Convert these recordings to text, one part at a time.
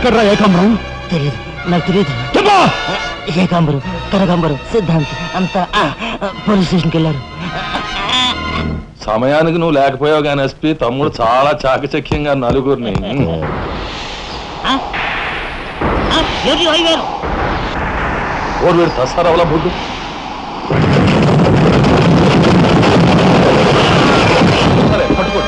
ఎక్కడ్రా ఏకాంబరం తెలియదు నాకు తెలియదు చెప్పు ఏకాంబరు కనకాంబరు సిద్ధాంత్ అంతా ఆ, ఆ, పోలీస్ స్టేషన్కి వెళ్ళారు సమయానికి నువ్వు లేకపోయావు కానీ ఎస్పీ తమ్ముడు చాలా చాకచక్యంగా నలుగురిని ఆ? ఆ, ఎవరి హైవేరు ఓడి వీడు తస్తారావుల బుడ్డు సరే, పట్టుకోండి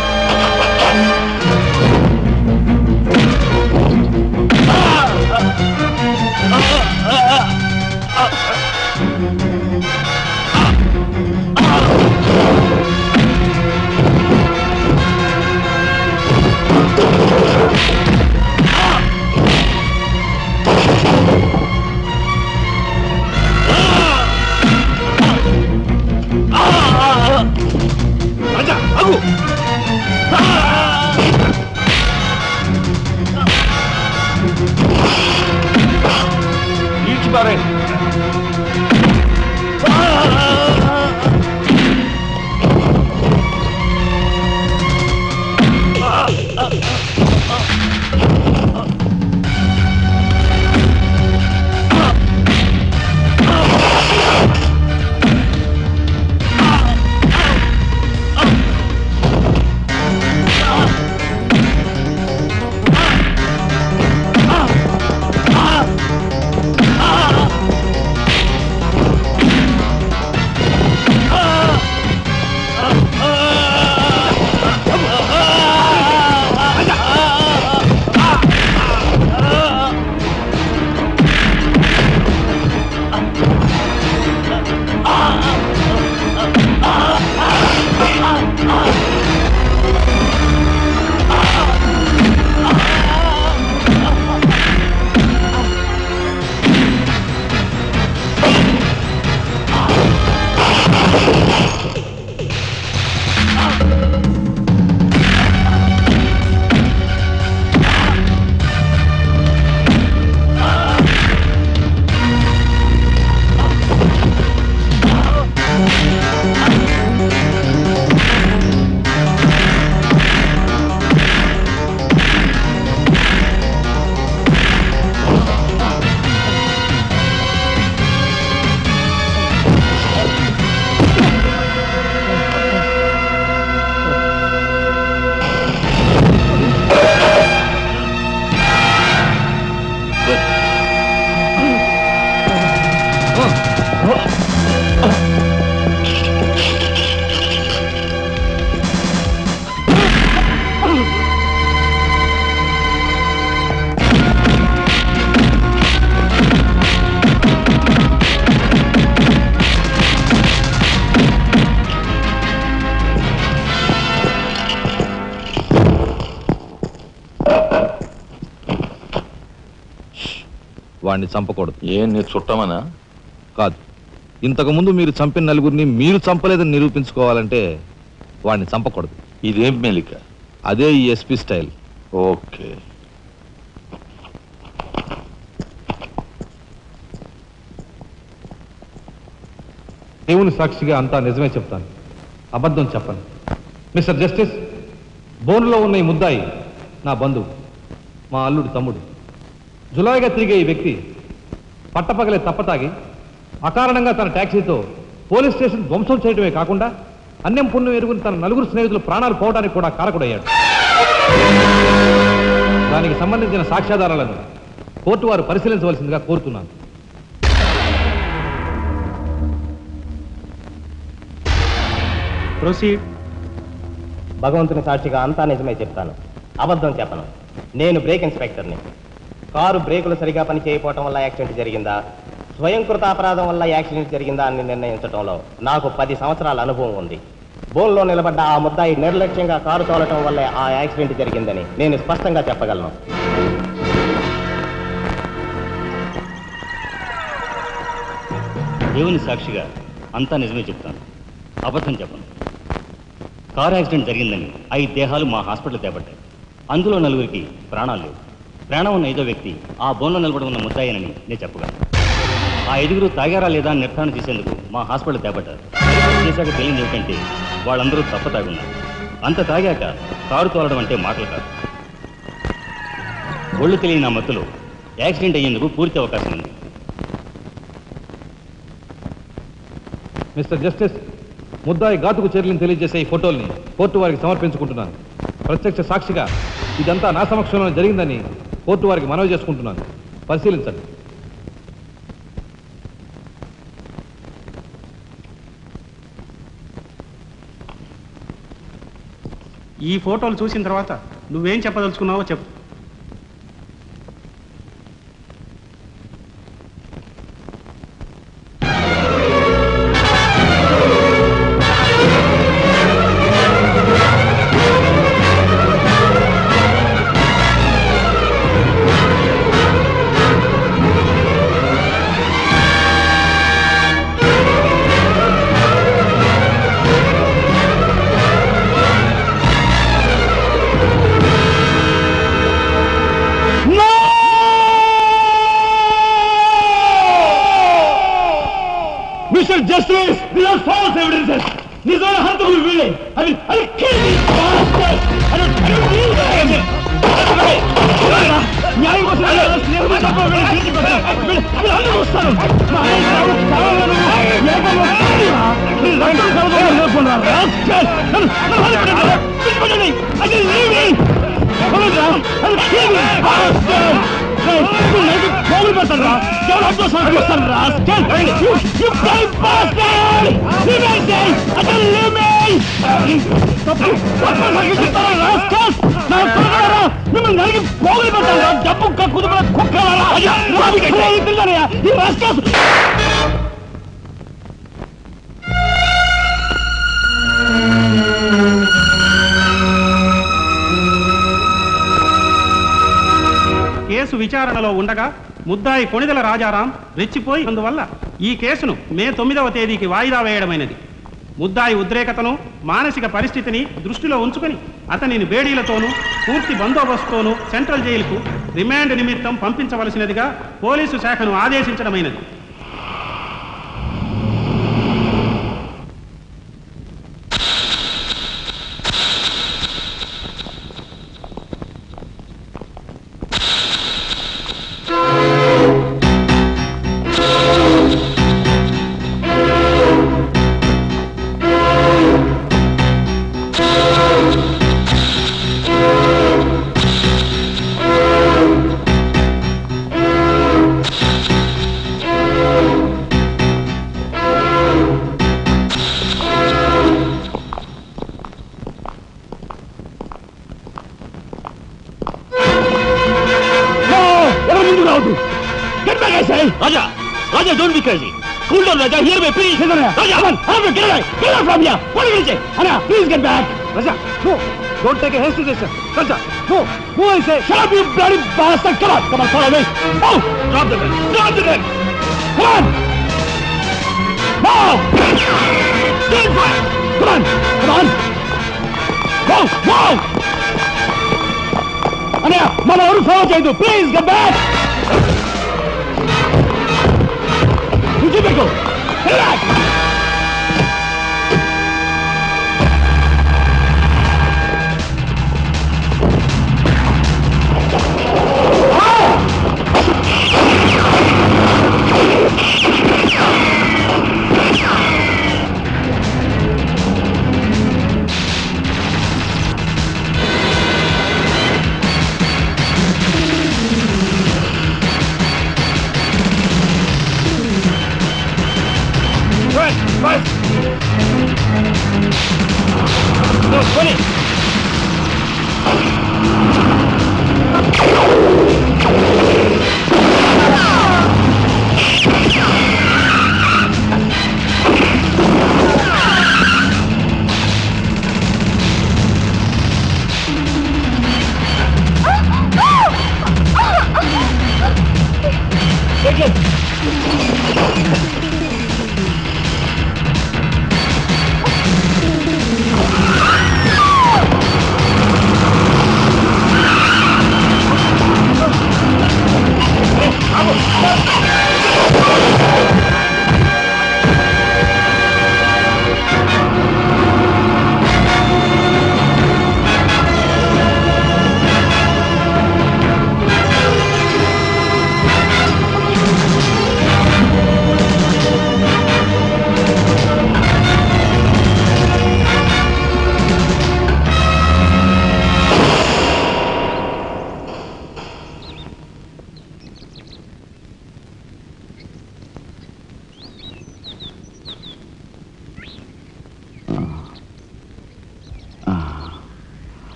రాజా ఆగు ఈడ్చి పారేయండి వాడిని చంపకూడదు ఏం నీ చుట్టమనా కాదు ఇంతకు ముందు మీరు చంపిన నలుగురిని మీరు చంపలేదని నిరూపించుకోవాలంటే వాడిని చంపకూడదు ఇదేం మెలిక అదే ఈ ఎస్పీ స్టైల్ ఓకే దేవుని సాక్షిగా అంతా నిజమే చెప్తాను అబద్ధం చెప్పను మిస్టర్ జస్టిస్ బోన్లో ఉన్న ఈ ముద్దాయి నా బంధువు మా అల్లుడు తమ్ముడు జులాయిగా తిరిగే ఈ వ్యక్తి పట్టపగలే తప్పతాగి అకారణంగా తన ట్యాక్సీతో పోలీస్ స్టేషన్ ధ్వంసం చేయడమే కాకుండా అన్యం పుణ్యం ఎరుగుని తన నలుగురు స్నేహితులు ప్రాణాలు పోవడానికి కూడా కారకుడయ్యాడు దానికి సంబంధించిన సాక్ష్యాధారాలను కోర్టు వారు పరిశీలించవలసిందిగా కోరుతున్నాను ప్రొసీడ్ భగవంతుని సాక్షిగా అంతా నిజమే చెప్తాను అబద్ధం చెప్పను నేను బ్రేక్ ఇన్స్పెక్టర్ని కారు బ్రేకులు సరిగా పని చేయకపోవటం వల్ల యాక్సిడెంట్ జరిగిందా స్వయంకృత అపరాధం వల్ల యాక్సిడెంట్ జరిగిందా అని నిర్ణయించడంలో నాకు పది సంవత్సరాల అనుభవం ఉంది బోన్లో నిలబడ్డ ఆ ముద్దాయి నిర్లక్ష్యంగా కారు తోలటం వల్లే ఆ యాక్సిడెంట్ జరిగిందని నేను స్పష్టంగా చెప్పగలను దేవుని సాక్షిగా అంతా నిజమే చెప్తాను అబద్ధం చెప్పను కారు యాక్సిడెంట్ జరిగిందని ఐదు దేహాలు మా హాస్పిటల్ తేబట్టాయి అందులో నలుగురికి ప్రాణాలు లేవు ప్రాణం ఉన్న ఐదో వ్యక్తి ఆ బోన్లో నిలబడి ఉన్న ముద్దాయనని నేను చెప్పగలను ఆ ఐదుగురు తాగారా లేదా అని నిర్ధారణ చేసేందుకు మా హాస్పిటల్ తేబట్టారు చేశాక తెలియదు ఏమిటంటే వాళ్ళందరూ తప్ప తాగున్నారు అంత తాగాక కారు తోలడం అంటే మాటలు కాదు ఒళ్ళు తెలియని ఆ మత్తులో యాక్సిడెంట్ అయ్యేందుకు పూర్తి అవకాశం ఉంది మిస్టర్ జస్టిస్ ముద్దాయి ఘాతుకు చర్యలను తెలియజేసే ఈ ఫోటోల్ని కోర్టు వారికి సమర్పించుకుంటున్నాను ప్రత్యక్ష సాక్షిగా ఇదంతా నా సమక్షంలో జరిగిందని కోర్టు వారికి మనవి చేసుకుంటున్నాను పరిశీలించండి ఈ ఫోటోలు చూసిన తర్వాత నువ్వేం చెప్పదలుచుకున్నావో చెప్పు mister justice these are false evidences నిజమైన హంతకులు వీళ్ళే అది అది kill these bastards. I don't- I don't need them. న్యాయం కోసం నేను తప్ప వీళ్ళని తీసుకొస్తాను. వీళ్ళు- వీళ్ళందరూ వస్తారు. మా ఆయన ఎవరు కావాలను ఏకము కాదురా. వీళ్ళందరూ కావాలని లేకుండా rascal. నన్ను- నన్ను వదిలిపెట్టండి. వదిలిపెట్టండి. I can leave me. వదలరా. I'll kill these bastards. Hey, వీళ్ళకి పోగులు పెడతారా? ఎవరు అడ్డు వస్తారు rascal. You, you blind bastard. Leave me, I say. I can leave me. తప్పు తప్పు సరిగిస్తారా rascal. నా కొడుకులారా, మిమ్మల్ని నరికి పోగులు పెడతారా? డబ్బు కక్కుదు కుక్కలారా పిల్లనయ్యా ఈ rascals. కేసు విచారణలో ఉండగా ముద్దాయి కొణిదల రాజారాం రెచ్చిపోయి అందువల్ల ఈ కేసును మే తొమ్మిదవ తేదీకి వాయిదా వేయడమైనది ముద్దాయి ఉద్రేకతను మానసిక పరిస్థితిని దృష్టిలో ఉంచుకొని అతనిని బేడీలతోనూ పూర్తి బందోబస్తుతోనూ సెంట్రల్ జైలుకు రిమాండ్ నిమిత్తం పంపించవలసినదిగా పోలీసు శాఖను ఆదేశించడమైనది ఎవరు ముందు రావద్దు Get back, I say. Raja Raja don't be crazy cool down Raja hear my please Raja, come on, come on, get away, get away from here. What are you going to say? Anna, please get back. Raja, no, don't take a hasty decision. Raja, no, no, I say. Shut up, you bloody bastard. Come on, come on, follow me. No, drop the gun, drop the gun. Come on. No. Stand fire. Come on, come on. Go, go. Anna, మన ఎవరు follow చేయదు please get back విడిచిపెట్టు Get back.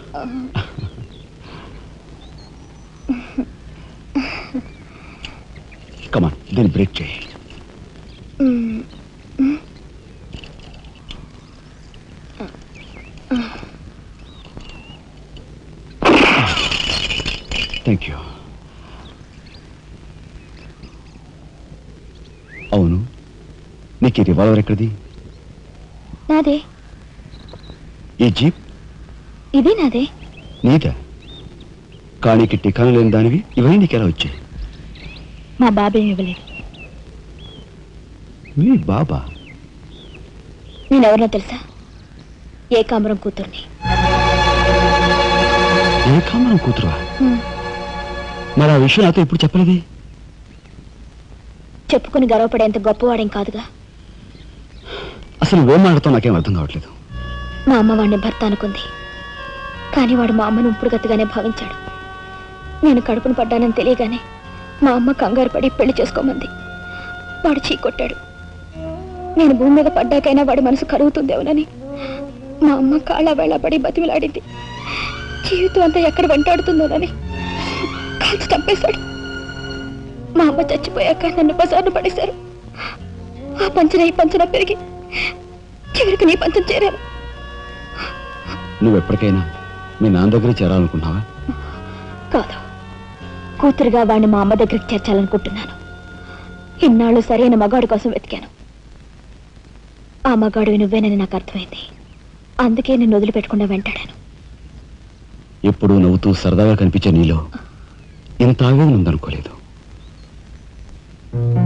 Come on దీన్ని break చేయి thank you అవును నీకు ఈ revolver ఎక్కడిది నాదే ఈ జీప్ ఇది నాదే నీదా కానీకి టికాను లేని దానివి ఇవన్నీ నీకెలా వచ్చాయి మా బాబేం ఇవ్వలేదు మీ బాబా నేనెవరినో తెలుసా ఏకాంబరం కూతుర్ని ఏ కామరం కూతురువా హ్మ్. మరి ఆ విషయం నాతో ఎప్పుడు చెప్పలేదే చెప్పుకుని గర్వపడేంత గొప్పవాడేం కాదుగా అసలు నువ్వేం మాట్లాడుతావు నాకేం అర్థం కావట్లేదు మా అమ్మ వాడిని భర్త అనుకుంది కానీ వాడు మా అమ్మను ఉంపుడుగత్తగానే భావించాడు నేను కడుపును పడ్డానని తెలియగానే మా అమ్మ కంగారు పడి పెళ్లి చేసుకోమంది వాడు చీకొట్టాడు నేను భూమి మీద పడ్డాకైనా వాడి మనసు కరుగుతుందేమోనని మా అమ్మ కాళ్ళ వేళ పడి బతిమిలాడింది జీవితం అంతా ఎక్కడ వెంటాడుతుందోనని కాల్చి చంపేశాడు మా అమ్మ చచ్చిపోయాక నన్ను బజార్ను పడేశారు ఆ పంచన ఈ పంచన పెరిగి చివరికి నీ పంచం చేరాను నువ్వు ఎప్పటికైనా మీ నాన్న దగ్గర చేరాలనుకున్నావా కాదు కూతురుగా వాడిని మా అమ్మ దగ్గరికి చేర్చాలనుకుంటున్నాను ఇన్నాళ్ళు సరైన మగాడి కోసం వెతికాను ఆ మగాడివి నువ్వేనని నాకు అర్థమైంది అందుకే నేను వదిలిపెట్టకుండా వెంటాడాను ఎప్పుడూ నవ్వుతూ సరదాగా కనిపించే నీలో ఇంత ఆవేదన ఉందనుకోలేదు